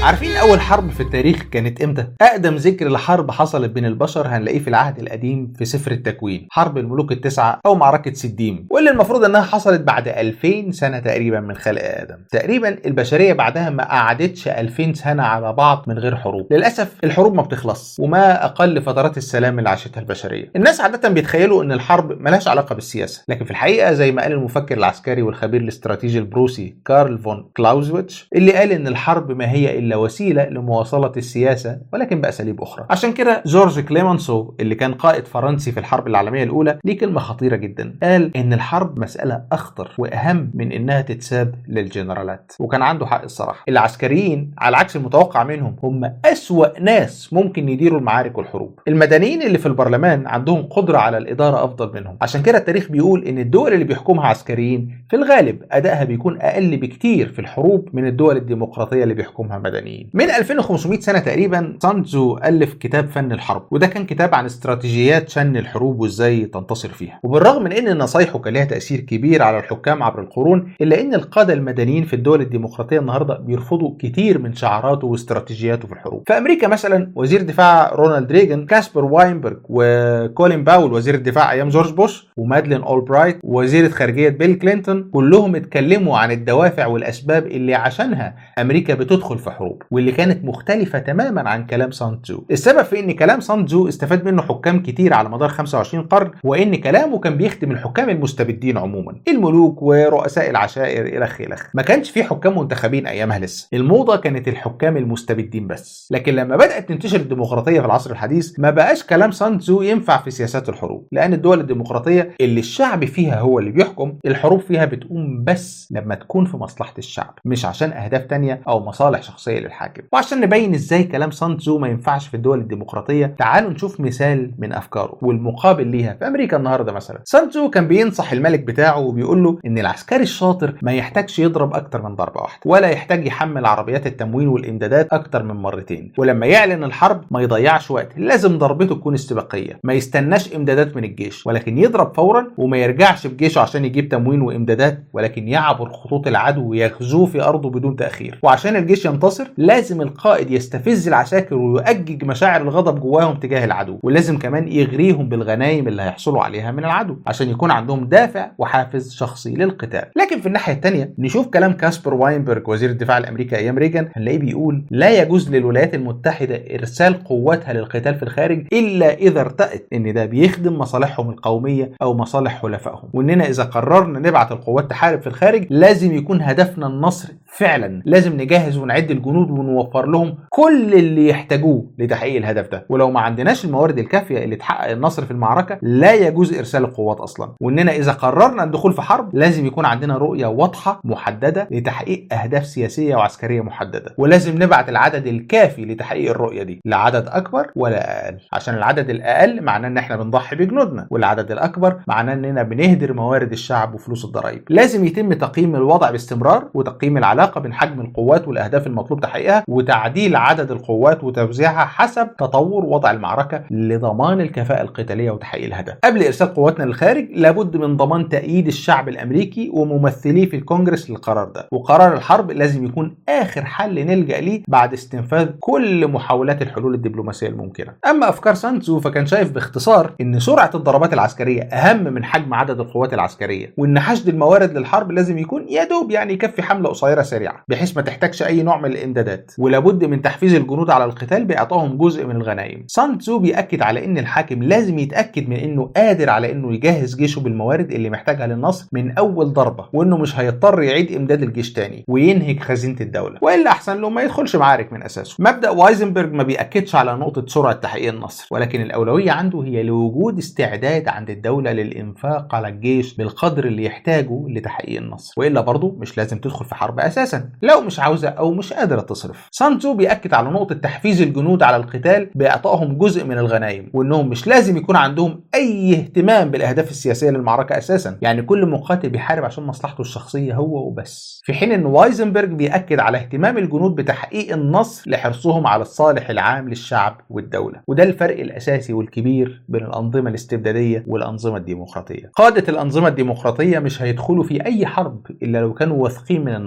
عارفين اول حرب في التاريخ كانت امتى اقدم ذكر لحرب حصلت بين البشر هنلاقيه في العهد القديم في سفر التكوين حرب الملوك التسعه او معركه سديم واللي المفروض انها حصلت بعد 2000 سنه تقريبا من خلق ادم تقريبا البشريه بعدها ما قعدتش 2000 سنه على بعض من غير حروب للاسف الحروب ما بتخلص وما اقل فترات السلام اللي عاشتها البشريه الناس عاده بيتخيلوا ان الحرب ملهاش علاقه بالسياسه لكن في الحقيقه زي ما قال المفكر العسكري والخبير الاستراتيجي البروسي كارل فون كلاوزويتش اللي قال ان الحرب ما هي الا وسيله لمواصله السياسه ولكن باساليب اخرى عشان كده جورج كليمنسو اللي كان قائد فرنسي في الحرب العالميه الاولى ليه كلمه خطيره جدا قال ان الحرب مساله اخطر واهم من انها تتساب للجنرالات وكان عنده حق الصراحه العسكريين على عكس المتوقع منهم هم اسوا ناس ممكن يديروا المعارك والحروب المدنيين اللي في البرلمان عندهم قدره على الاداره افضل منهم عشان كده التاريخ بيقول ان الدول اللي بيحكمها عسكريين في الغالب ادائها بيكون اقل بكتير في الحروب من الدول الديمقراطيه اللي بيحكمها مدنيين من 2500 سنه تقريبا سانتزو الف كتاب فن الحرب وده كان كتاب عن استراتيجيات شن الحروب وازاي تنتصر فيها وبالرغم من ان نصايحه كان لها تاثير كبير على الحكام عبر القرون الا ان القاده المدنيين في الدول الديمقراطيه النهارده بيرفضوا كتير من شعاراته واستراتيجياته في الحروب في امريكا مثلا وزير دفاع رونالد ريجن كاسبر واينبرج وكولين باول وزير الدفاع ايام جورج بوش ومادلين اولبرايت ووزيره خارجيه بيل كلينتون كلهم اتكلموا عن الدوافع والاسباب اللي عشانها امريكا بتدخل في حروب واللي كانت مختلفه تماما عن كلام سانتزو السبب في ان كلام سانتزو استفاد منه حكام كتير على مدار 25 قرن وان كلامه كان بيخدم الحكام المستبدين عموما الملوك ورؤساء العشائر الخ الخ ما كانش في حكام منتخبين ايامها لسه الموضه كانت الحكام المستبدين بس لكن لما بدات تنتشر الديمقراطيه في العصر الحديث ما بقاش كلام سانتزو ينفع في سياسات الحروب لان الدول الديمقراطيه اللي الشعب فيها هو اللي بيحكم الحروب فيها بتقوم بس لما تكون في مصلحه الشعب مش عشان اهداف تانية او مصالح شخصيه للحاكم وعشان نبين ازاي كلام سانتزو ما ينفعش في الدول الديمقراطيه تعالوا نشوف مثال من افكاره والمقابل ليها في امريكا النهارده مثلا سانتزو كان بينصح الملك بتاعه وبيقول له ان العسكري الشاطر ما يحتاجش يضرب اكتر من ضربه واحده ولا يحتاج يحمل عربيات التموين والامدادات اكتر من مرتين ولما يعلن الحرب ما يضيعش وقت لازم ضربته تكون استباقيه ما يستناش امدادات من الجيش ولكن يضرب فورا وما يرجعش بجيشه عشان يجيب تموين وامدادات ولكن يعبر خطوط العدو ويغزوه في ارضه بدون تاخير وعشان الجيش ينتصر لازم القائد يستفز العساكر ويؤجج مشاعر الغضب جواهم تجاه العدو ولازم كمان يغريهم بالغنايم اللي هيحصلوا عليها من العدو عشان يكون عندهم دافع وحافز شخصي للقتال لكن في الناحيه الثانيه نشوف كلام كاسبر واينبرج وزير الدفاع الامريكي ايام ريجن هنلاقيه بيقول لا يجوز للولايات المتحده ارسال قواتها للقتال في الخارج الا اذا ارتأت ان ده بيخدم مصالحهم القوميه او مصالح حلفائهم واننا اذا قررنا نبعت القوات تحارب في الخارج لازم يكون هدفنا النصر فعلا لازم نجهز ونعد الجنود ونوفر لهم كل اللي يحتاجوه لتحقيق الهدف ده ولو ما عندناش الموارد الكافيه اللي تحقق النصر في المعركه لا يجوز ارسال القوات اصلا واننا اذا قررنا الدخول في حرب لازم يكون عندنا رؤيه واضحه محدده لتحقيق اهداف سياسيه وعسكريه محدده ولازم نبعت العدد الكافي لتحقيق الرؤيه دي لا عدد اكبر ولا اقل عشان العدد الاقل معناه ان احنا بنضحي بجنودنا والعدد الاكبر معناه اننا بنهدر موارد الشعب وفلوس الضرائب لازم يتم تقييم الوضع باستمرار وتقييم العلاقه بين حجم القوات والاهداف المطلوب تحقيقها وتعديل عدد القوات وتوزيعها حسب تطور وضع المعركه لضمان الكفاءه القتاليه وتحقيق الهدف قبل ارسال قواتنا للخارج لابد من ضمان تأييد الشعب الامريكي وممثليه في الكونجرس للقرار ده وقرار الحرب لازم يكون اخر حل نلجا ليه بعد استنفاذ كل محاولات الحلول الدبلوماسيه الممكنه اما افكار سانتزو فكان شايف باختصار ان سرعه الضربات العسكريه اهم من حجم عدد القوات العسكريه وان حشد الموارد للحرب لازم يكون يا دوب يعني يكفي حمله قصيره سريعه بحيث ما تحتاجش اي نوع من الامدادات ولابد من تحفيز الجنود على القتال باعطائهم جزء من الغنائم سانتزو بياكد على ان الحاكم لازم يتاكد من انه قادر على انه يجهز جيشه بالموارد اللي محتاجها للنصر من اول ضربه وانه مش هيضطر يعيد امداد الجيش تاني وينهك خزينه الدوله والا احسن له ما يدخلش معارك من اساسه مبدا وايزنبرج ما بياكدش على نقطه سرعه تحقيق النصر ولكن الاولويه عنده هي لوجود استعداد عند الدوله للانفاق على الجيش بالقدر اللي يحتاجه لتحقيق النصر والا برضه مش لازم تدخل في حرب اساسا لو مش عاوزه او مش قادره تصرف سانتزو بياكد على نقطه تحفيز الجنود على القتال باعطائهم جزء من الغنائم وانهم مش لازم يكون عندهم اي اهتمام بالاهداف السياسيه للمعركه اساسا يعني كل مقاتل بيحارب عشان مصلحته الشخصيه هو وبس في حين ان وايزنبرج بياكد على اهتمام الجنود بتحقيق النصر لحرصهم على الصالح العام للشعب والدوله وده الفرق الاساسي والكبير بين الانظمه الاستبداديه والانظمه الديمقراطيه قاده الانظمه الديمقراطيه مش هيدخلوا في اي حرب الا لو كانوا واثقين من النصر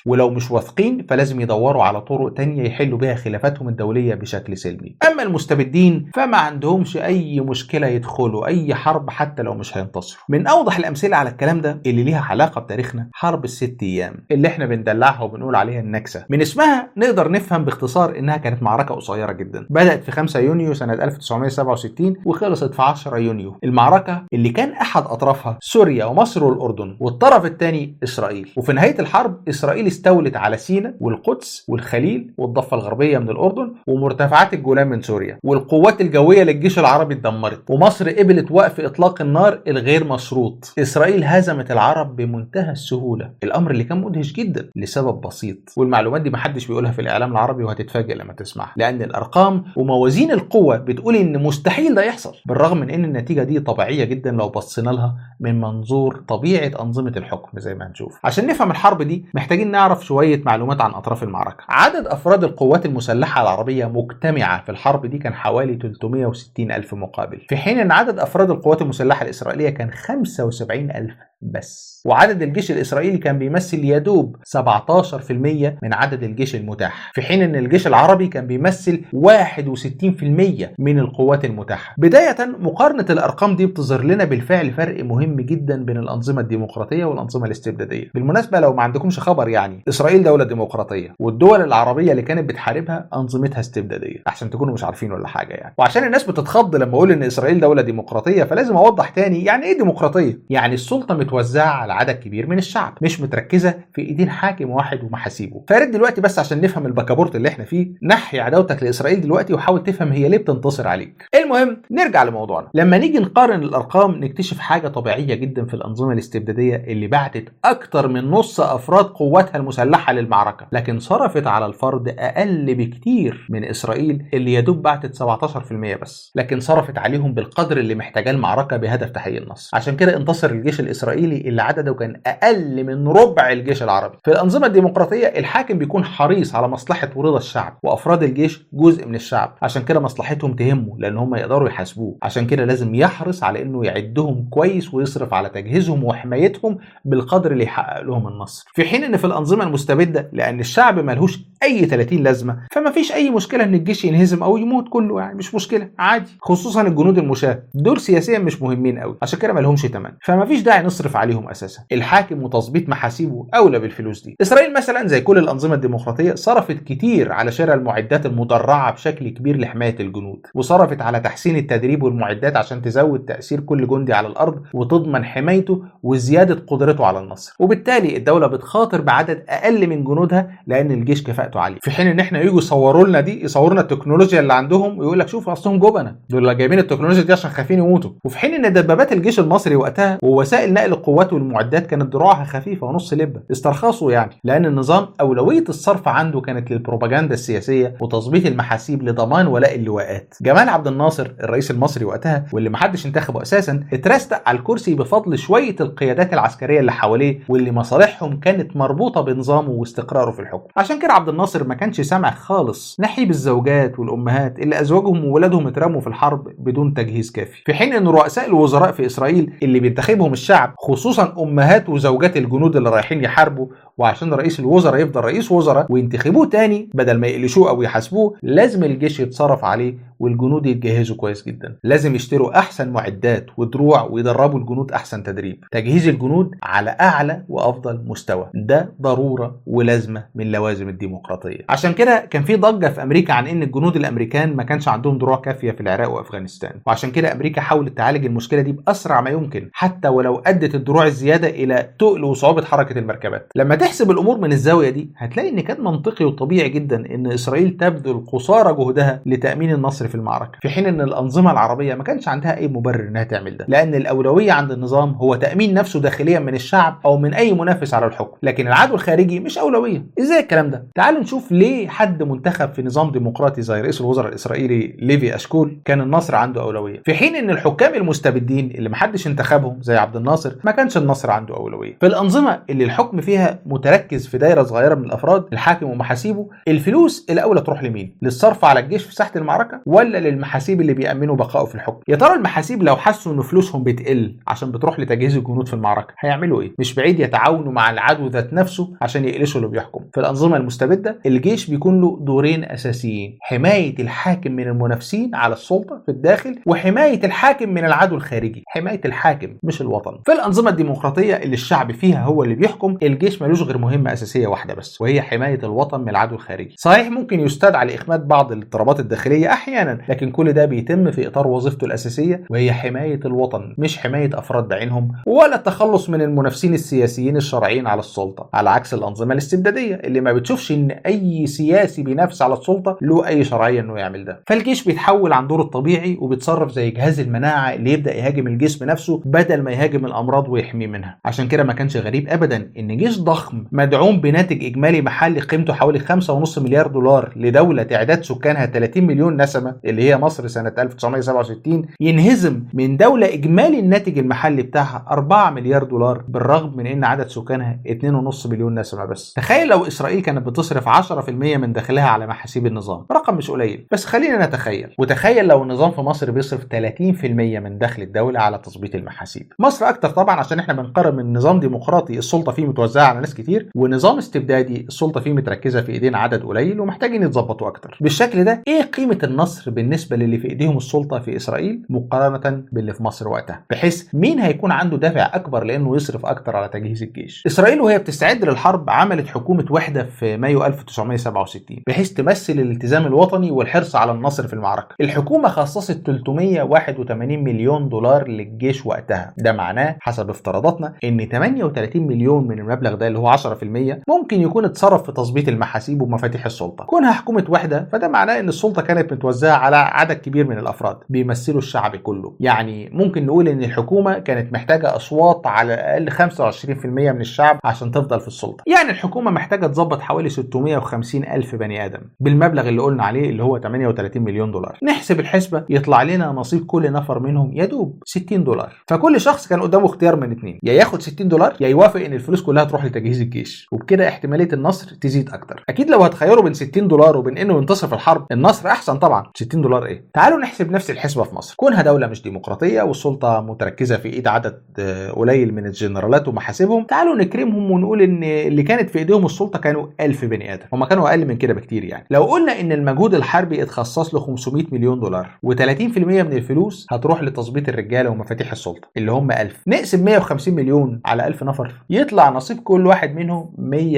ولو مش واثقين فلازم يدوروا على طرق تانية يحلوا بها خلافاتهم الدولية بشكل سلمي أما المستبدين فما عندهمش أي مشكلة يدخلوا أي حرب حتى لو مش هينتصروا من أوضح الأمثلة على الكلام ده اللي ليها علاقة بتاريخنا حرب الست أيام اللي احنا بندلعها وبنقول عليها النكسة من اسمها نقدر نفهم باختصار إنها كانت معركة قصيرة جدا بدأت في 5 يونيو سنة 1967 وخلصت في 10 يونيو المعركة اللي كان أحد أطرافها سوريا ومصر والأردن والطرف الثاني إسرائيل وفي نهاية الحرب إسرائيل استولت على سيناء والقدس والخليل والضفة الغربية من الأردن ومرتفعات الجولان من سوريا والقوات الجوية للجيش العربي اتدمرت ومصر قبلت وقف إطلاق النار الغير مشروط إسرائيل هزمت العرب بمنتهى السهولة الأمر اللي كان مدهش جدا لسبب بسيط والمعلومات دي محدش بيقولها في الإعلام العربي وهتتفاجئ لما تسمعها لأن الأرقام وموازين القوة بتقول إن مستحيل ده يحصل بالرغم من إن النتيجة دي طبيعية جدا لو بصينا لها من منظور طبيعة أنظمة الحكم زي ما هنشوف عشان نفهم الحرب دي محتاجين نعرف شوية معلومات عن أطراف المعركة عدد أفراد القوات المسلحة العربية مجتمعة في الحرب دي كان حوالي 360 ألف مقابل في حين أن عدد أفراد القوات المسلحة الإسرائيلية كان 75 ألف بس وعدد الجيش الإسرائيلي كان بيمثل يدوب 17% من عدد الجيش المتاح في حين أن الجيش العربي كان بيمثل 61% من القوات المتاحة بداية مقارنة الأرقام دي بتظهر لنا بالفعل فرق مهم جدا بين الأنظمة الديمقراطية والأنظمة الاستبدادية بالمناسبة لو ما عندكمش خبر يعني إسرائيل دولة ديمقراطية والدول العربية اللي كانت بتحاربها أنظمتها استبدادية عشان تكونوا مش عارفين ولا حاجة يعني وعشان الناس بتتخض لما أقول إن إسرائيل دولة ديمقراطية فلازم أوضح تاني يعني إيه ديمقراطية يعني السلطة متوزعة على عدد كبير من الشعب مش متركزة في إيدين حاكم واحد ومحاسيبه فارد دلوقتي بس عشان نفهم البكابورت اللي احنا فيه نحي عداوتك لإسرائيل دلوقتي وحاول تفهم هي ليه بتنتصر عليك المهم نرجع لموضوعنا لما نيجي نقارن الأرقام نكتشف حاجة طبيعية جدا في الأنظمة الاستبدادية اللي بعتت أكتر من نص أفراد قواتها المسلحة للمعركة لكن صرفت على الفرد أقل بكتير من إسرائيل اللي يدوب بعتت 17% بس لكن صرفت عليهم بالقدر اللي محتاجاه المعركة بهدف تحقيق النصر عشان كده انتصر الجيش الإسرائيلي اللي عدده كان أقل من ربع الجيش العربي في الأنظمة الديمقراطية الحاكم بيكون حريص على مصلحة ورضا الشعب وأفراد الجيش جزء من الشعب عشان كده مصلحتهم تهمه لأن هم يقدروا يحاسبوه عشان كده لازم يحرص على إنه يعدهم كويس ويصرف على تجهيزهم وحمايتهم بالقدر اللي يحقق لهم النصر في حين إن في الأنظمة المستبدة لأن الشعب ملهوش أي 30 لازمة فما فيش أي مشكلة إن الجيش ينهزم أو يموت كله يعني مش مشكلة عادي خصوصا الجنود المشاة دول سياسيا مش مهمين قوي عشان كده ملهمش تمن فما فيش داعي نصرف عليهم أساسا الحاكم وتظبيط محاسيبه أولى بالفلوس دي إسرائيل مثلا زي كل الأنظمة الديمقراطية صرفت كتير على شراء المعدات المدرعة بشكل كبير لحماية الجنود وصرفت على تحسين التدريب والمعدات عشان تزود تأثير كل جندي على الأرض وتضمن حمايته وزيادة قدرته على النصر وبالتالي الدولة بتخاطر بعدد أقل من جنودها لأن الجيش كفاءته عالية في حين إن إحنا يجوا يصوروا لنا دي يصوروا لنا التكنولوجيا اللي عندهم ويقول لك شوف أصلهم جبنة دول جايبين التكنولوجيا دي عشان خايفين يموتوا وفي حين إن دبابات الجيش المصري وقتها ووسائل نقل القوات والمعدات كانت دروعها خفيفة ونص لبة استرخصوا يعني لأن النظام أولوية الصرف عنده كانت للبروباجندا السياسية وتظبيط المحاسيب لضمان ولاء اللواءات جمال عبد الناصر الرئيس المصري وقتها واللي محدش انتخبه أساسا اترستق على الكرسي بفضل شوية القيادات العسكرية اللي حواليه واللي مصالحهم كانت مربوطة بنظامه واستقراره في الحكم عشان كده عبد الناصر ما كانش سامع خالص نحيب الزوجات والأمهات اللي أزواجهم وولادهم اترموا في الحرب بدون تجهيز كافي في حين أن رؤساء الوزراء في إسرائيل اللي بينتخبهم الشعب خصوصا أمهات وزوجات الجنود اللي رايحين يحاربوا وعشان رئيس الوزراء يفضل رئيس وزراء وينتخبوه تاني بدل ما يقلشوه او يحاسبوه لازم الجيش يتصرف عليه والجنود يتجهزوا كويس جدا لازم يشتروا احسن معدات ودروع ويدربوا الجنود احسن تدريب تجهيز الجنود على اعلى وافضل مستوى ده ضروره ولازمه من لوازم الديمقراطيه عشان كده كان في ضجه في امريكا عن ان الجنود الامريكان ما كانش عندهم دروع كافيه في العراق وافغانستان وعشان كده امريكا حاولت تعالج المشكله دي باسرع ما يمكن حتى ولو ادت الدروع الزياده الى تقل وصعوبه حركه المركبات لما تحسب الامور من الزاويه دي هتلاقي ان كان منطقي وطبيعي جدا ان اسرائيل تبذل قصارى جهدها لتامين النصر في المعركه في حين ان الانظمه العربيه ما كانش عندها اي مبرر انها تعمل ده لان الاولويه عند النظام هو تامين نفسه داخليا من الشعب او من اي منافس على الحكم لكن العدو الخارجي مش اولويه ازاي الكلام ده تعال تعالوا نشوف ليه حد منتخب في نظام ديمقراطي زي رئيس الوزراء الاسرائيلي ليفي اشكول كان النصر عنده اولويه في حين ان الحكام المستبدين اللي محدش انتخبهم زي عبد الناصر ما كانش النصر عنده اولويه في الانظمه اللي الحكم فيها متركز في دايره صغيره من الافراد الحاكم ومحاسيبه الفلوس الاولى تروح لمين للصرف على الجيش في ساحه المعركه ولا للمحاسيب اللي بيامنوا بقائه في الحكم يا ترى المحاسيب لو حسوا ان فلوسهم بتقل عشان بتروح لتجهيز الجنود في المعركه هيعملوا ايه مش بعيد يتعاونوا مع العدو ذات نفسه عشان يقلشوا اللي بيحكم في الانظمه المستبده الجيش بيكون له دورين اساسيين حمايه الحاكم من المنافسين على السلطه في الداخل وحمايه الحاكم من العدو الخارجي حمايه الحاكم مش الوطن في الانظمه الديمقراطيه اللي الشعب فيها هو اللي بيحكم الجيش ملوش غير مهمه اساسيه واحده بس وهي حمايه الوطن من العدو الخارجي صحيح ممكن يستدعى لاخماد بعض الاضطرابات الداخليه احيانا لكن كل ده بيتم في اطار وظيفته الاساسيه وهي حمايه الوطن مش حمايه افراد بعينهم ولا التخلص من المنافسين السياسيين الشرعيين على السلطه على عكس الانظمه الاستبداديه اللي ما بتشوفش ان اي سياسي بينافس على السلطه له اي شرعيه انه يعمل ده فالجيش بيتحول عن دوره الطبيعي وبيتصرف زي جهاز المناعه اللي يبدا يهاجم الجسم نفسه بدل ما يهاجم الامراض ويحميه منها عشان كده ما كانش غريب ابدا ان جيش ضخم مدعوم بناتج اجمالي محلي قيمته حوالي 5.5 مليار دولار لدوله تعداد سكانها 30 مليون نسمه اللي هي مصر سنه 1967 ينهزم من دوله اجمالي الناتج المحلي بتاعها 4 مليار دولار بالرغم من ان عدد سكانها 2.5 مليون نسمه بس تخيل لو اسرائيل كانت بتصرف 10% من دخلها على محاسيب النظام رقم مش قليل بس خلينا نتخيل وتخيل لو النظام في مصر بيصرف 30% من دخل الدوله على تظبيط المحاسيب مصر اكتر طبعا عشان احنا بنقارن من نظام ديمقراطي السلطه فيه متوزعه على ناس كتير ونظام استبدادي السلطه فيه متركزه في ايدين عدد قليل ومحتاجين يتظبطوا اكتر بالشكل ده ايه قيمه النصر بالنسبه للي في ايديهم السلطه في اسرائيل مقارنه باللي في مصر وقتها بحيث مين هيكون عنده دافع اكبر لانه يصرف اكتر على تجهيز الجيش اسرائيل وهي بتستعد للحرب عملت حكومه وحده في مايو 1967 بحيث تمثل الالتزام الوطني والحرص على النصر في المعركه الحكومه خصصت 381 مليون دولار للجيش وقتها ده معناه حسب افتراضاتنا ان 38 مليون من المبلغ ده اللي هو 10% ممكن يكون اتصرف في تظبيط المحاسيب ومفاتيح السلطه كونها حكومه وحده فده معناه ان السلطه كانت متوزعه على عدد كبير من الافراد بيمثلوا الشعب كله يعني ممكن نقول ان الحكومه كانت محتاجه اصوات على الاقل 25% من الشعب عشان تفضل في السلطه يعني الحكومه محتاجه تظبط حوالي 650 الف بني ادم بالمبلغ اللي قلنا عليه اللي هو 38 مليون دولار نحسب الحسبه يطلع لنا نصيب كل نفر منهم يدوب 60 دولار فكل شخص كان قدامه اختيار من اتنين يا ياخد 60 دولار يا يوافق ان الفلوس كلها تروح لتجهيز الجيش وبكده احتماليه النصر تزيد اكتر اكيد لو هتخيروا بين 60 دولار وبين انه ينتصر في الحرب النصر احسن طبعا 60 دولار ايه تعالوا نحسب نفس الحسبه في مصر كونها دوله مش ديمقراطيه والسلطه متركزه في ايد عدد قليل من الجنرالات ومحاسبهم تعالوا نكرمهم ونقول ان اللي كانت في ايديهم السلطه كانوا 1000 بني ادم هم كانوا اقل من كده بكتير يعني لو قلنا ان المجهود الحربي اتخصص له 500 مليون دولار و30% من الفلوس هتروح لتظبيط الرجاله ومفاتيح السلطه اللي هم 1000 نقسم 150 مليون على 1000 نفر يطلع نصيب كل واحد منهم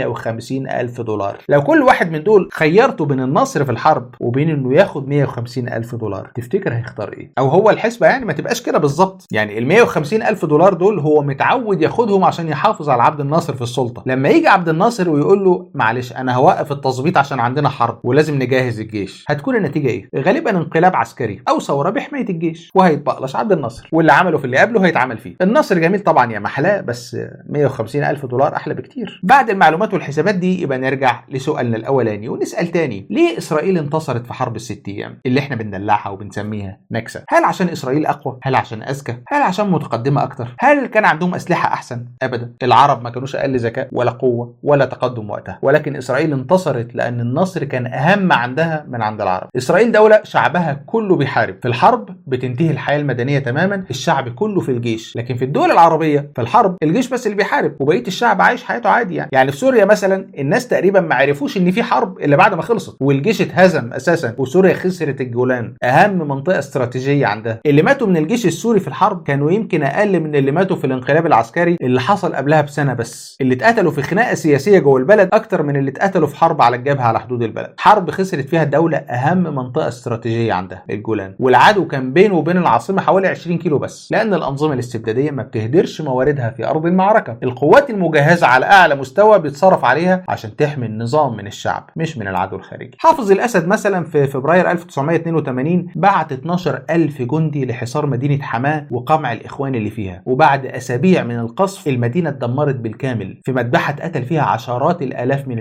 150 ألف دولار لو كل واحد من دول خيرته بين النصر في الحرب وبين انه ياخد 150 ألف دولار تفتكر هيختار ايه او هو الحسبه يعني ما تبقاش كده بالظبط يعني ال 150 ألف دولار دول هو متعود ياخدهم عشان يحافظ على عبد الناصر في السلطه لما يجي عبد الناصر ويقول له معلش انا هوقف التظبيط عشان عندنا حرب ولازم نجهز الجيش هتكون النتيجه ايه غالبا انقلاب عسكري او ثوره بحمايه الجيش وهيتبقلش عبد الناصر واللي عمله في اللي قبله هيتعمل فيه النصر جميل طبعا يا محلاه بس 150 ألف دولار أحلى بكتير بعد المعلومات والحسابات دي يبقى نرجع لسؤالنا الأولاني ونسأل تاني ليه إسرائيل انتصرت في حرب الست أيام اللي احنا بندلعها وبنسميها نكسة هل عشان إسرائيل أقوى هل عشان أذكى هل عشان متقدمة أكتر هل كان عندهم أسلحة أحسن أبدا العرب ما كانوش أقل ذكاء ولا قوة ولا تقدم وقتها ولكن إسرائيل انتصرت لأن النصر كان أهم عندها من عند العرب إسرائيل دولة شعبها كله بيحارب في الحرب بتنتهي الحياة المدنية تماما الشعب كله في الجيش لكن في الدول العربية في الحرب الجيش بس اللي بيحارب وبقيه الشعب عايش حياته عادي يعني يعني في سوريا مثلا الناس تقريبا ما عرفوش ان في حرب الا بعد ما خلصت والجيش اتهزم اساسا وسوريا خسرت الجولان اهم منطقه استراتيجيه عندها اللي ماتوا من الجيش السوري في الحرب كانوا يمكن اقل من اللي ماتوا في الانقلاب العسكري اللي حصل قبلها بسنه بس اللي اتقتلوا في خناقه سياسيه جوه البلد اكتر من اللي اتقتلوا في حرب على الجبهه على حدود البلد حرب خسرت فيها الدوله اهم منطقه استراتيجيه عندها الجولان والعدو كان بينه وبين العاصمه حوالي 20 كيلو بس لان الانظمه الاستبداديه ما بتهدرش مواردها في ارض المعركه القوات المجهزه على اعلى مستوى بيتصرف عليها عشان تحمي النظام من الشعب مش من العدو الخارجي حافظ الاسد مثلا في فبراير 1982 بعت 12 ألف جندي لحصار مدينة حماة وقمع الإخوان اللي فيها وبعد أسابيع من القصف المدينة اتدمرت بالكامل في مذبحة قتل فيها عشرات الآلاف من المدنيين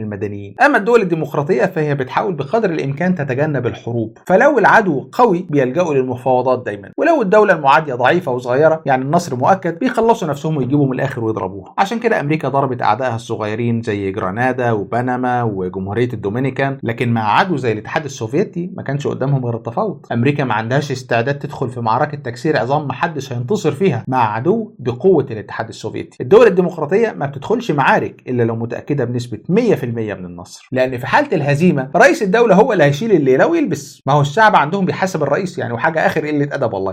المسلمين اما الدول الديمقراطيه فهي بتحاول بقدر الامكان تتجنب الحروب فلو العدو قوي بيلجأوا للمفاوضات دايما ولو الدوله المعاديه ضعيفه وصغيره يعني النصر مؤكد بيخلصوا نفسهم ويجيبوا من الاخر ويضربوها عشان كده امريكا ضربت اعدائها الصغيرين زي جرانادا وبنما وجمهوريه الدومينيكان لكن مع عدو زي الاتحاد السوفيتي ما كانش قدامهم غير التفاوض امريكا ما عندهاش استعداد تدخل في معركه تكسير عظام ما حدش هينتصر فيها مع عدو بقوه الاتحاد السوفيتي الدول الديمقراطيه ما بتدخلش معارك الا لو متاكده بنسبه 100% من النصر لان في حاله الهزيمه رئيس الدوله هو اللي هيشيل الليله ويلبس ما هو الشعب عندهم بيحاسب الرئيس يعني وحاجه اخر قله ادب والله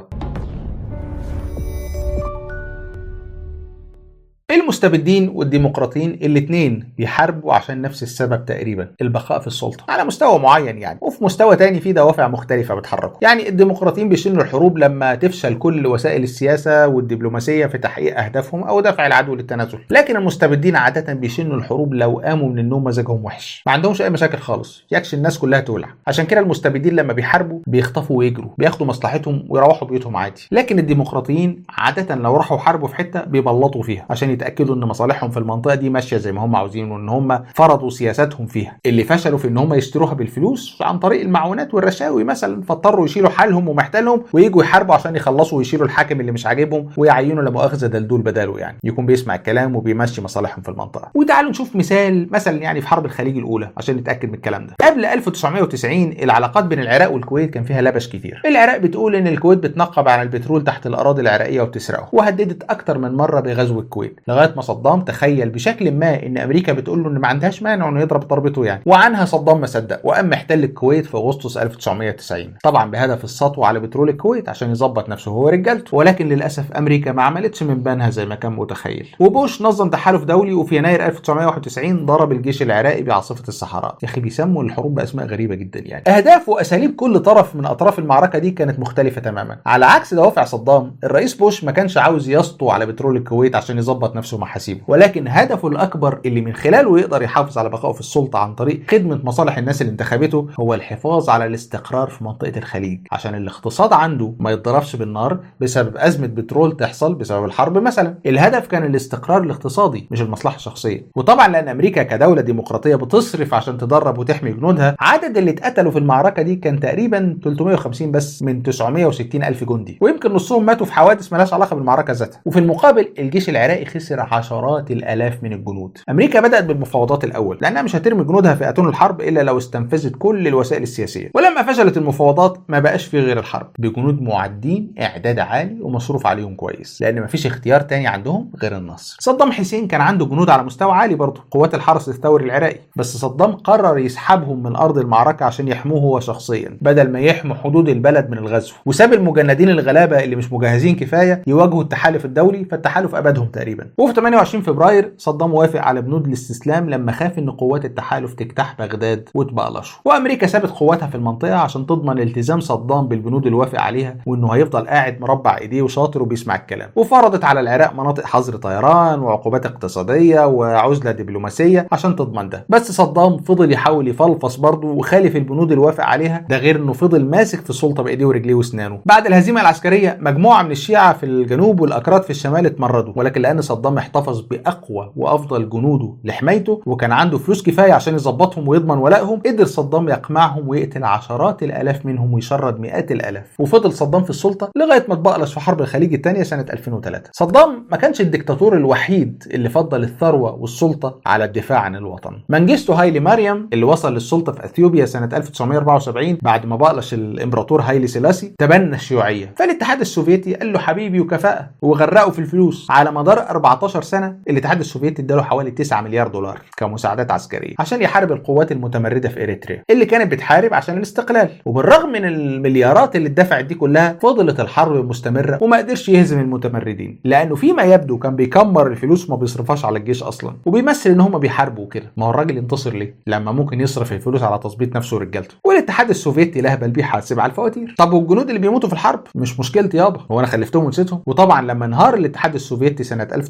المستبدين والديمقراطيين الاثنين بيحاربوا عشان نفس السبب تقريبا البقاء في السلطه على مستوى معين يعني وفي مستوى تاني في دوافع مختلفه بتحركه يعني الديمقراطيين بيشنوا الحروب لما تفشل كل وسائل السياسه والدبلوماسيه في تحقيق اهدافهم او دفع العدو للتنازل لكن المستبدين عاده بيشنوا الحروب لو قاموا من النوم مزاجهم وحش ما عندهمش اي مشاكل خالص يكش الناس كلها تولع عشان كده المستبدين لما بيحاربوا بيخطفوا ويجروا بياخدوا مصلحتهم ويروحوا بيوتهم عادي لكن الديمقراطيين عاده لو راحوا حاربوا في حته بيبلطوا فيها عشان يتاكدوا ان مصالحهم في المنطقه دي ماشيه زي ما هم عاوزين وان هم فرضوا سياساتهم فيها اللي فشلوا في ان هم يشتروها بالفلوس عن طريق المعونات والرشاوي مثلا فاضطروا يشيلوا حالهم ومحتلهم ويجوا يحاربوا عشان يخلصوا ويشيلوا الحاكم اللي مش عاجبهم ويعينوا لا مؤاخذه دلدول بداله يعني يكون بيسمع الكلام وبيمشي مصالحهم في المنطقه وتعالوا نشوف مثال مثلا يعني في حرب الخليج الاولى عشان نتاكد من الكلام ده قبل 1990 العلاقات بين العراق والكويت كان فيها لبش كتير العراق بتقول ان الكويت بتنقب عن البترول تحت الاراضي العراقيه وبتسرقه وهددت اكتر من مره بغزو الكويت لغايه ما صدام تخيل بشكل ما ان امريكا بتقول له ان ما عندهاش مانع انه يضرب ضربته يعني وعنها صدام ما صدق وقام محتل الكويت في اغسطس 1990 طبعا بهدف السطو على بترول الكويت عشان يظبط نفسه هو ورجالته ولكن للاسف امريكا ما عملتش من بانها زي ما كان متخيل وبوش نظم تحالف دولي وفي يناير 1991 ضرب الجيش العراقي بعاصفه الصحراء يا اخي بيسموا الحروب باسماء غريبه جدا يعني اهداف واساليب كل طرف من اطراف المعركه دي كانت مختلفه تماما على عكس دوافع صدام الرئيس بوش ما كانش عاوز يسطو على بترول الكويت عشان يظبط نفسه محاسيبه ولكن هدفه الاكبر اللي من خلاله يقدر يحافظ على بقائه في السلطه عن طريق خدمه مصالح الناس اللي انتخبته هو الحفاظ على الاستقرار في منطقه الخليج عشان الاقتصاد عنده ما يتضربش بالنار بسبب ازمه بترول تحصل بسبب الحرب مثلا الهدف كان الاستقرار الاقتصادي مش المصلحه الشخصيه وطبعا لان امريكا كدوله ديمقراطيه بتصرف عشان تدرب وتحمي جنودها عدد اللي اتقتلوا في المعركه دي كان تقريبا 350 بس من 960 الف جندي ويمكن نصهم ماتوا في حوادث مالهاش علاقه بالمعركه ذاتها وفي المقابل الجيش العراقي خسر عشرات الالاف من الجنود امريكا بدات بالمفاوضات الاول لانها مش هترمي جنودها في اتون الحرب الا لو استنفذت كل الوسائل السياسيه ولما فشلت المفاوضات ما بقاش في غير الحرب بجنود معدين اعداد عالي ومصروف عليهم كويس لان مفيش اختيار تاني عندهم غير النصر صدام حسين كان عنده جنود على مستوى عالي برضه قوات الحرس الثوري العراقي بس صدام قرر يسحبهم من ارض المعركه عشان يحموه هو شخصيا بدل ما يحموا حدود البلد من الغزو وساب المجندين الغلابه اللي مش مجهزين كفايه يواجهوا التحالف الدولي فالتحالف ابدهم تقريبا وفي 28 فبراير صدام وافق على بنود الاستسلام لما خاف ان قوات التحالف تجتاح بغداد وتبقلشه وامريكا سابت قواتها في المنطقه عشان تضمن التزام صدام بالبنود اللي وافق عليها وانه هيفضل قاعد مربع ايديه وشاطر وبيسمع الكلام وفرضت على العراق مناطق حظر طيران وعقوبات اقتصاديه وعزله دبلوماسيه عشان تضمن ده بس صدام فضل يحاول يفلفص برضه وخالف البنود اللي وافق عليها ده غير انه فضل ماسك في السلطه بايديه ورجليه واسنانه بعد الهزيمه العسكريه مجموعه من الشيعه في الجنوب والاكراد في الشمال اتمردوا ولكن لان صدام احتفظ باقوى وافضل جنوده لحمايته وكان عنده فلوس كفايه عشان يظبطهم ويضمن ولائهم قدر صدام يقمعهم ويقتل عشرات الالاف منهم ويشرد مئات الالاف وفضل صدام في السلطه لغايه ما اتبقلش في حرب الخليج الثانيه سنه 2003 صدام ما كانش الدكتاتور الوحيد اللي فضل الثروه والسلطه على الدفاع عن الوطن منجستو هايلي مريم اللي وصل للسلطه في اثيوبيا سنه 1974 بعد ما بقلش الامبراطور هايلي سيلاسي تبنى الشيوعيه فالاتحاد السوفيتي قال له حبيبي وكفاءه وغرقه في الفلوس على مدار 14 سنه الاتحاد السوفيتي اداله حوالي 9 مليار دولار كمساعدات عسكريه عشان يحارب القوات المتمرده في اريتريا اللي كانت بتحارب عشان الاستقلال وبالرغم من المليارات اللي اتدفعت دي كلها فضلت الحرب مستمره وما قدرش يهزم المتمردين لانه فيما يبدو كان بيكمر الفلوس وما بيصرفهاش على الجيش اصلا وبيمثل ان هم بيحاربوا كده ما هو الراجل ينتصر ليه لما ممكن يصرف الفلوس على تظبيط نفسه ورجالته والاتحاد السوفيتي لهبل بيحاسب على الفواتير طب والجنود اللي بيموتوا في الحرب مش مشكلتي يابا هو انا خلفتهم ونسيتهم وطبعا لما انهار الاتحاد السوفيتي سنه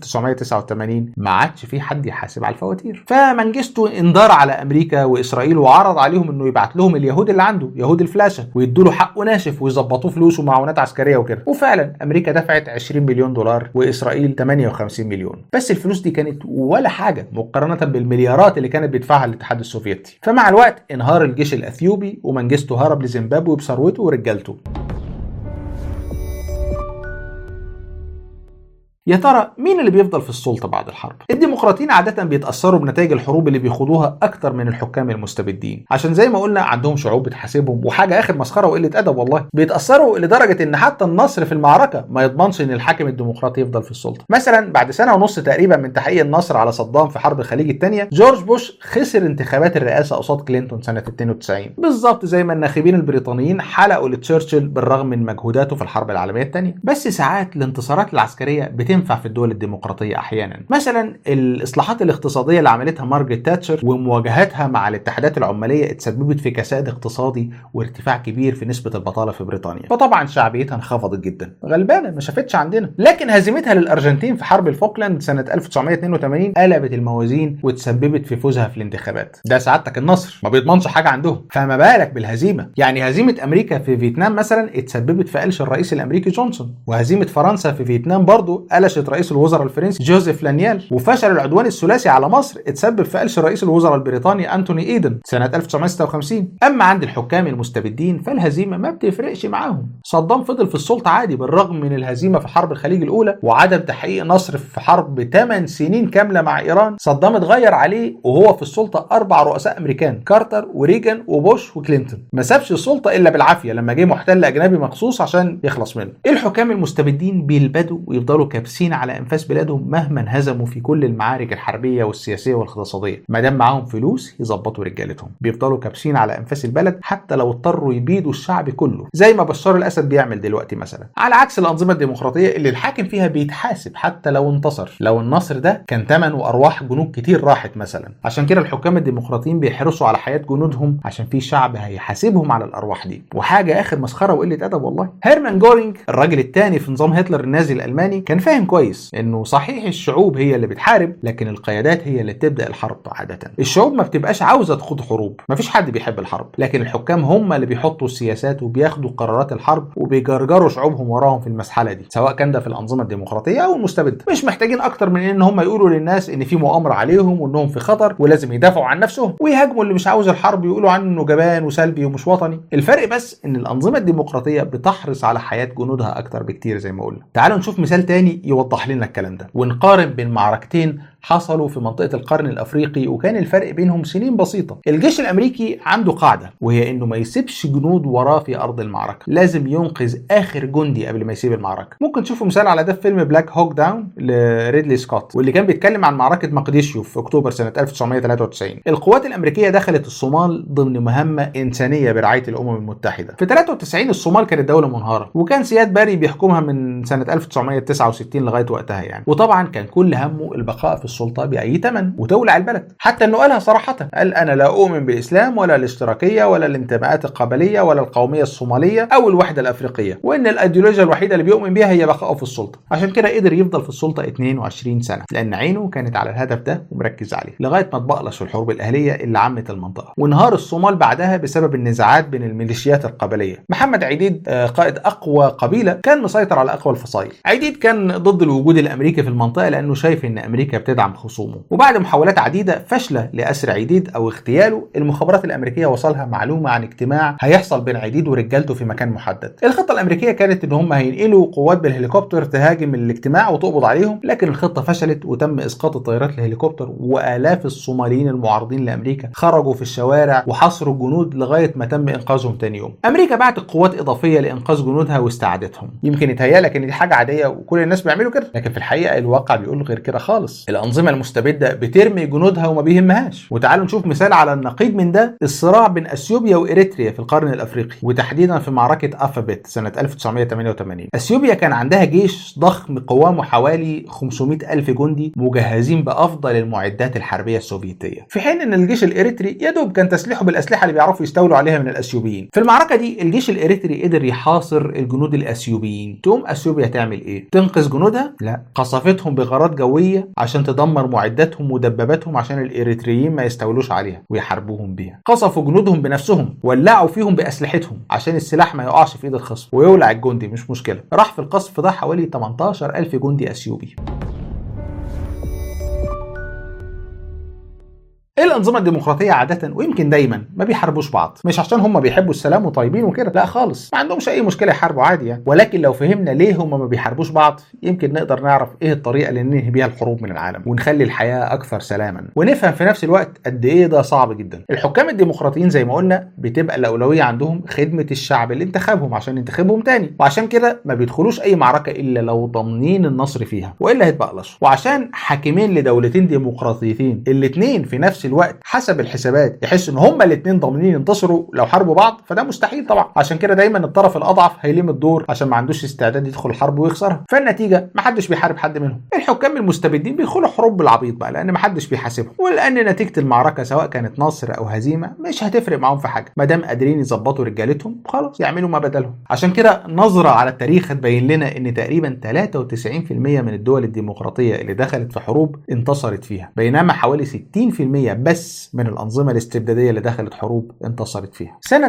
1989 ما عادش في حد يحاسب على الفواتير فمنجستو اندار على امريكا واسرائيل وعرض عليهم انه يبعت لهم اليهود اللي عنده يهود الفلاشه ويدوا له حقه ناشف ويظبطوه فلوس ومعونات عسكريه وكده وفعلا امريكا دفعت 20 مليون دولار واسرائيل 58 مليون بس الفلوس دي كانت ولا حاجه مقارنه بالمليارات اللي كانت بيدفعها الاتحاد السوفيتي فمع الوقت انهار الجيش الاثيوبي ومنجستو هرب لزيمبابوي بثروته ورجالته يا ترى مين اللي بيفضل في السلطة بعد الحرب؟ الديمقراطيين عادة بيتأثروا بنتائج الحروب اللي بيخوضوها أكتر من الحكام المستبدين، عشان زي ما قلنا عندهم شعوب بتحاسبهم وحاجة آخر مسخرة وقلة أدب والله، بيتأثروا لدرجة إن حتى النصر في المعركة ما يضمنش إن الحاكم الديمقراطي يفضل في السلطة. مثلا بعد سنة ونص تقريبا من تحقيق النصر على صدام في حرب الخليج الثانية، جورج بوش خسر انتخابات الرئاسة قصاد كلينتون سنة 92 بالظبط زي ما الناخبين البريطانيين حلقوا لتشرشل بالرغم من مجهوداته في الحرب العالمية الثانية. بس ساعات الانتصارات العسكرية بتنفع في الدول الديمقراطية أحيانا مثلا الإصلاحات الاقتصادية اللي عملتها مارجريت تاتشر ومواجهتها مع الاتحادات العمالية اتسببت في كساد اقتصادي وارتفاع كبير في نسبة البطالة في بريطانيا فطبعا شعبيتها انخفضت جدا غلبانة ما شافتش عندنا لكن هزيمتها للأرجنتين في حرب الفوكلاند سنة 1982 قلبت الموازين وتسببت في فوزها في الانتخابات ده سعادتك النصر ما بيضمنش حاجة عندهم فما بالك بالهزيمة يعني هزيمة أمريكا في فيتنام مثلا اتسببت في قلش الرئيس الأمريكي جونسون وهزيمة فرنسا في فيتنام برضه قلشت رئيس الوزراء الفرنسي جوزيف لانيال وفشل العدوان الثلاثي على مصر اتسبب في قلش رئيس الوزراء البريطاني انتوني ايدن سنه 1956 اما عند الحكام المستبدين فالهزيمه ما بتفرقش معاهم صدام فضل في السلطه عادي بالرغم من الهزيمه في حرب الخليج الاولى وعدم تحقيق نصر في حرب 8 سنين كامله مع ايران صدام اتغير عليه وهو في السلطه اربع رؤساء امريكان كارتر وريجن وبوش وكلينتون ما سابش السلطه الا بالعافيه لما جه محتل اجنبي مخصوص عشان يخلص منه الحكام المستبدين بيلبدوا ويفضلوا كابسين على انفاس بلادهم مهما انهزموا في كل المعارك الحربيه والسياسيه والاقتصاديه ما دام معاهم فلوس يظبطوا رجالتهم بيفضلوا كابسين على انفاس البلد حتى لو اضطروا يبيدوا الشعب كله زي ما بشار الاسد بيعمل دلوقتي مثلا على عكس الانظمه الديمقراطيه اللي الحاكم فيها بيتحاسب حتى لو انتصر لو النصر ده كان ثمنه ارواح جنود كتير راحت مثلا عشان كده الحكام الديمقراطيين بيحرصوا على حياه جنودهم عشان في شعب هيحاسبهم على الارواح دي وحاجه اخر مسخره وقله ادب والله هيرمان جورينج الراجل الثاني في نظام هتلر النازي الالماني كان فاهم كويس انه صحيح الشعوب هي اللي بتحارب لكن القيادات هي اللي بتبدا الحرب عاده الشعوب ما بتبقاش عاوزه تخوض حروب مفيش حد بيحب الحرب لكن الحكام هم اللي بيحطوا السياسات وبياخدوا قرارات الحرب وبيجرجروا شعوبهم وراهم في المسحله دي سواء كان ده في الانظمه الديمقراطيه او المستبده مش محتاجين اكتر من ان هم يقولوا للناس ان في مؤامره عليهم وانهم في خطر ولازم يدافعوا عن نفسهم ويهاجموا اللي مش عاوز الحرب يقولوا عنه انه جبان وسلبي ومش وطني الفرق بس ان الانظمه الديمقراطيه بتحرص على حياه جنودها اكتر بكتير زي ما قلنا تعالوا نشوف مثال تاني يوضح لنا الكلام ده ونقارن بين معركتين حصلوا في منطقة القرن الأفريقي وكان الفرق بينهم سنين بسيطة الجيش الأمريكي عنده قاعدة وهي إنه ما يسيبش جنود وراه في أرض المعركة لازم ينقذ آخر جندي قبل ما يسيب المعركة ممكن تشوفوا مثال على ده في فيلم بلاك هوك داون لريدلي سكوت واللي كان بيتكلم عن معركة مقديشيو في أكتوبر سنة 1993 القوات الأمريكية دخلت الصومال ضمن مهمة إنسانية برعاية الأمم المتحدة في 93 الصومال كانت دولة منهارة وكان سياد باري بيحكمها من سنة 1969 لغاية وقتها يعني وطبعا كان كل همه البقاء في السلطة بأي ثمن وتولع البلد حتى أنه قالها صراحة قال أنا لا أؤمن بالإسلام ولا الاشتراكية ولا الانتماءات القبلية ولا القومية الصومالية أو الوحدة الأفريقية وإن الأيديولوجيا الوحيدة اللي بيؤمن بيها هي بقائه في السلطة عشان كده قدر يفضل في السلطة 22 سنة لأن عينه كانت على الهدف ده ومركز عليه لغاية ما تبقلش الحروب الأهلية اللي عمت المنطقة وانهار الصومال بعدها بسبب النزاعات بين الميليشيات القبلية محمد عيديد قائد أقوى قبيلة كان مسيطر على أقوى الفصائل عيديد كان ضد الوجود الأمريكي في المنطقة لأنه شايف إن أمريكا بتدعم خصومه وبعد محاولات عديدة فاشلة لأسر عيديد أو اغتياله المخابرات الأمريكية وصلها معلومة عن اجتماع هيحصل بين عيديد ورجالته في مكان محدد الخطة الأمريكية كانت إن هم هينقلوا قوات بالهليكوبتر تهاجم الاجتماع وتقبض عليهم لكن الخطة فشلت وتم إسقاط الطيارات الهليكوبتر وآلاف الصوماليين المعارضين لأمريكا خرجوا في الشوارع وحصروا الجنود لغاية ما تم إنقاذهم تاني يوم أمريكا بعتت قوات إضافية لإنقاذ جنودها واستعادتهم يمكن يتهيألك إن دي حاجة عادية وكل الناس بيعملوا كده لكن في الحقيقة الواقع بيقول غير كده خالص الأنظمة الانظمه المستبده بترمي جنودها وما بيهمهاش وتعالوا نشوف مثال على النقيض من ده الصراع بين اثيوبيا واريتريا في القرن الافريقي وتحديدا في معركه افابيت سنه 1988 اثيوبيا كان عندها جيش ضخم قوامه حوالي 500 الف جندي مجهزين بافضل المعدات الحربيه السوفيتيه في حين ان الجيش الاريتري يدوب كان تسليحه بالاسلحه اللي بيعرفوا يستولوا عليها من الاثيوبيين في المعركه دي الجيش الاريتري قدر يحاصر الجنود الاثيوبيين تقوم اثيوبيا تعمل ايه تنقذ جنودها لا قصفتهم بغارات جويه عشان تدمر معداتهم ودباباتهم عشان الاريتريين ما يستولوش عليها ويحاربوهم بيها قصفوا جنودهم بنفسهم ولعوا فيهم باسلحتهم عشان السلاح ما يقعش في ايد الخصم ويولع الجندي مش مشكله راح في القصف ده حوالي 18000 جندي اثيوبي الانظمه الديمقراطيه عاده ويمكن دايما ما بيحاربوش بعض مش عشان هم بيحبوا السلام وطيبين وكده لا خالص ما عندهمش اي مشكله يحاربوا عادي يعني ولكن لو فهمنا ليه هم ما بيحاربوش بعض يمكن نقدر نعرف ايه الطريقه اللي ننهي بيها الحروب من العالم ونخلي الحياه اكثر سلاما ونفهم في نفس الوقت قد ايه ده صعب جدا الحكام الديمقراطيين زي ما قلنا بتبقى الاولويه عندهم خدمه الشعب اللي انتخبهم عشان ينتخبهم تاني وعشان كده ما بيدخلوش اي معركه الا لو ضامنين النصر فيها والا هيتبقلشوا وعشان حاكمين لدولتين ديمقراطيتين الاثنين في نفس الوقت حسب الحسابات يحس ان هما الاثنين ضامنين ينتصروا لو حاربوا بعض فده مستحيل طبعا عشان كده دايما الطرف الاضعف هيلم الدور عشان ما عندوش استعداد يدخل الحرب ويخسرها فالنتيجه ما حدش بيحارب حد منهم الحكام المستبدين بيدخلوا حروب بالعبيط بقى لان ما حدش بيحاسبهم ولان نتيجه المعركه سواء كانت نصر او هزيمه مش هتفرق معاهم في حاجه ما دام قادرين يظبطوا رجالتهم خلاص يعملوا ما بدلهم عشان كده نظره على التاريخ هتبين لنا ان تقريبا 93% من الدول الديمقراطيه اللي دخلت في حروب انتصرت فيها بينما حوالي 60% بس من الانظمه الاستبداديه اللي دخلت حروب انتصرت فيها سنه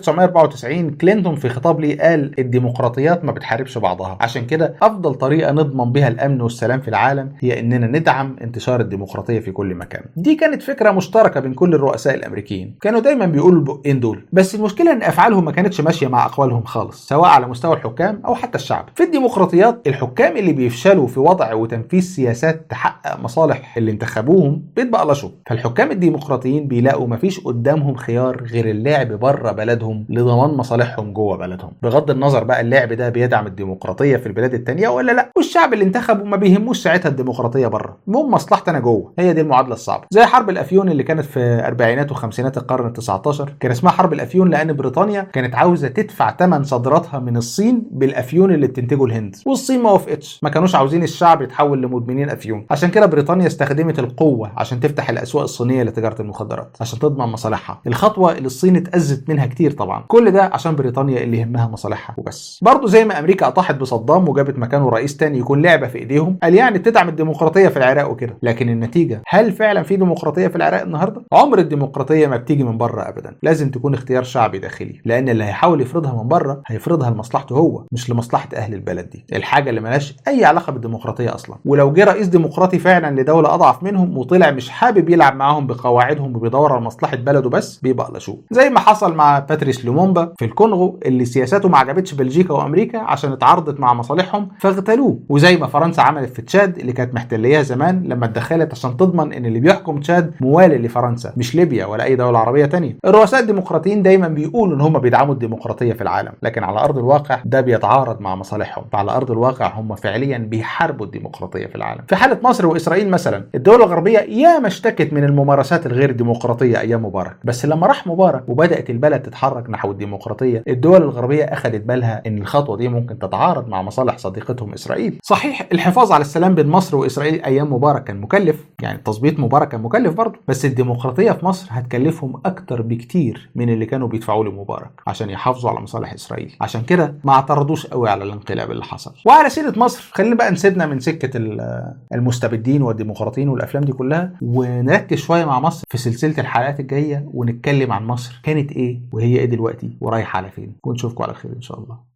1994 كلينتون في خطاب ليه قال الديمقراطيات ما بتحاربش بعضها عشان كده افضل طريقه نضمن بها الامن والسلام في العالم هي اننا ندعم انتشار الديمقراطيه في كل مكان دي كانت فكره مشتركه بين كل الرؤساء الامريكيين كانوا دايما بيقولوا البقين دول بس المشكله ان افعالهم ما كانتش ماشيه مع اقوالهم خالص سواء على مستوى الحكام او حتى الشعب في الديمقراطيات الحكام اللي بيفشلوا في وضع وتنفيذ سياسات تحقق مصالح اللي انتخبوهم بيتبقلشوا فالحكام الديمقراطيين بيلاقوا مفيش قدامهم خيار غير اللعب بره بلدهم لضمان مصالحهم جوه بلدهم بغض النظر بقى اللعب ده بيدعم الديمقراطيه في البلاد التانية ولا لا والشعب اللي انتخبه ما بيهموش ساعتها الديمقراطيه بره المهم مصلحتي انا جوه هي دي المعادله الصعبه زي حرب الافيون اللي كانت في اربعينات وخمسينات القرن ال19 كان اسمها حرب الافيون لان بريطانيا كانت عاوزه تدفع ثمن صادراتها من الصين بالافيون اللي بتنتجه الهند والصين ما وافقتش ما كانوش عاوزين الشعب يتحول لمدمنين افيون عشان كده بريطانيا استخدمت القوه عشان تفتح الاسواق الصينيه لتجاره المخدرات عشان تضمن مصالحها الخطوه اللي الصين اتاذت منها كتير طبعا كل ده عشان بريطانيا اللي يهمها مصالحها وبس برضه زي ما امريكا اطاحت بصدام وجابت مكانه رئيس تاني يكون لعبه في ايديهم قال يعني بتدعم الديمقراطيه في العراق وكده لكن النتيجه هل فعلا في ديمقراطيه في العراق النهارده عمر الديمقراطيه ما بتيجي من بره ابدا لازم تكون اختيار شعبي داخلي لان اللي هيحاول يفرضها من بره هيفرضها لمصلحته هو مش لمصلحه اهل البلد دي الحاجه اللي ملهاش اي علاقه بالديمقراطيه اصلا ولو جه رئيس ديمقراطي فعلا لدوله اضعف منهم وطلع مش حابب يلعب معاهم بقواعدهم وبيدور على مصلحه بلده بس بيبقلشوه زي ما حصل مع باتريس لومومبا في الكونغو اللي سياساته ما عجبتش بلجيكا وامريكا عشان اتعارضت مع مصالحهم فاغتالوه وزي ما فرنسا عملت في تشاد اللي كانت محتلياها زمان لما اتدخلت عشان تضمن ان اللي بيحكم تشاد موالي لفرنسا مش ليبيا ولا اي دوله عربيه تانية الرؤساء الديمقراطيين دايما بيقولوا ان هم بيدعموا الديمقراطيه في العالم لكن على ارض الواقع ده بيتعارض مع مصالحهم فعلى ارض الواقع هم فعليا بيحاربوا الديمقراطيه في العالم في حاله مصر واسرائيل مثلا الدول الغربيه ياما اشتكت من الممارسات الغير ديمقراطيه ايام مبارك بس لما راح مبارك وبدات البلد تتحرك نحو الديمقراطيه الدول الغربيه اخذت بالها ان الخطوه دي ممكن تتعارض مع مصالح صديقتهم اسرائيل صحيح الحفاظ على السلام بين مصر واسرائيل ايام مبارك كان مكلف يعني تظبيط مبارك كان مكلف برضه بس الديمقراطيه في مصر هتكلفهم اكتر بكتير من اللي كانوا بيدفعوا لمبارك عشان يحافظوا على مصالح اسرائيل عشان كده ما اعترضوش قوي على الانقلاب اللي حصل وعلى سيره مصر خلينا بقى نسيبنا من سكه المستبدين والديمقراطيين والافلام دي كلها ونركز شويه مع مصر في سلسله الحلقات الجايه ونتكلم عن مصر كانت ايه وهي ايه دلوقتي ورايحه على فين ونشوفكم على خير ان شاء الله